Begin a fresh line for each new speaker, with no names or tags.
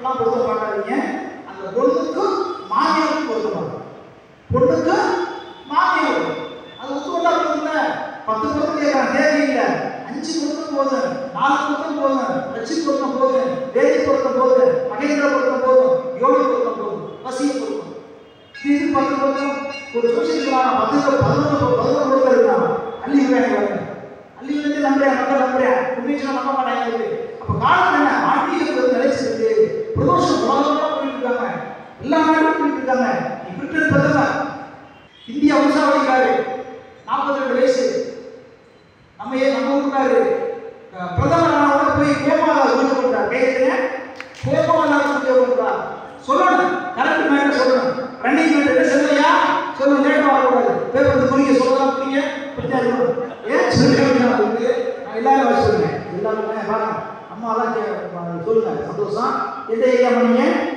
அப்படிலாம் பொருத்தம் பார்க்காதீங்க அந்த பொண்ணுக்கும் மாமியாருக்கும் பொருத்தம் பார்க்கணும் பொண்ணுக்கு மாமியார் அது ஒத்துக்கொண்டா போதும்ல பத்து பொருத்தம் கேட்கறான் தேவையில்லை அஞ்சு பொருத்தம் போதும் நாலு பொருத்தம் போதும் லட்சி பொருத்தம் போதும் வேதி பொருத்தம் போதும் மகேந்திர பொருத்தம் போதும் யோகி பொருத்தம் போதும் வசிய பொருத்தம் இது பத்து பொருத்தம் ஒரு சோசியல் பத்து பதினொன்று பதினொன்று பொருத்தம் இருக்கான் அள்ளி விளையாடுவாங்க அள்ளி விளையாட்டு நம்புறேன் மக்கள் நம்புறேன் உண்மைக்கு நம்ப மாட்டாங்க இருக்கு. அப்ப காரணம் என்ன ஆன்மீகம் வந்து நிலைச்சிருக்கு பிரதோஷம் உலகம் போயிட்டு இருக்காங்க எல்லா நாடும் போயிட்டு இருக்காங்க நீ பிரிட்டன் பிரதமர் இந்திய வம்சாவளிக்காரு நாற்பத்தி ரெண்டு வயசு நம்ம ஏன் நம்ம ஊருக்காரு அஹ், பிரதமர் ஆனவங்க போய் கோமாதா பூஜை பண்றார் கேட்குறீங்க கோமாதா பூஜை பண்றார் சொல்லணும் கரண்ட் மேட்டர் சொல்லணும் ரன்னிங் மேட்டர் சொல்லலையா சொல்லணும் லேட்டாக வரக்கூடாது பேப்பர் குறிக்க சொல்லலாம் குறிக்க பிரச்சனை இருக்கணும் ஏன் சொல்லுங்க உங்களுக்கு நான் எல்லாரும் வர சொல்லுங்க எல்லாருமே பாருங்க அம்மாலாம் கே- சொல்லுங்க சந்தோஷம் எந்த ஏரியா பண்ணீங்க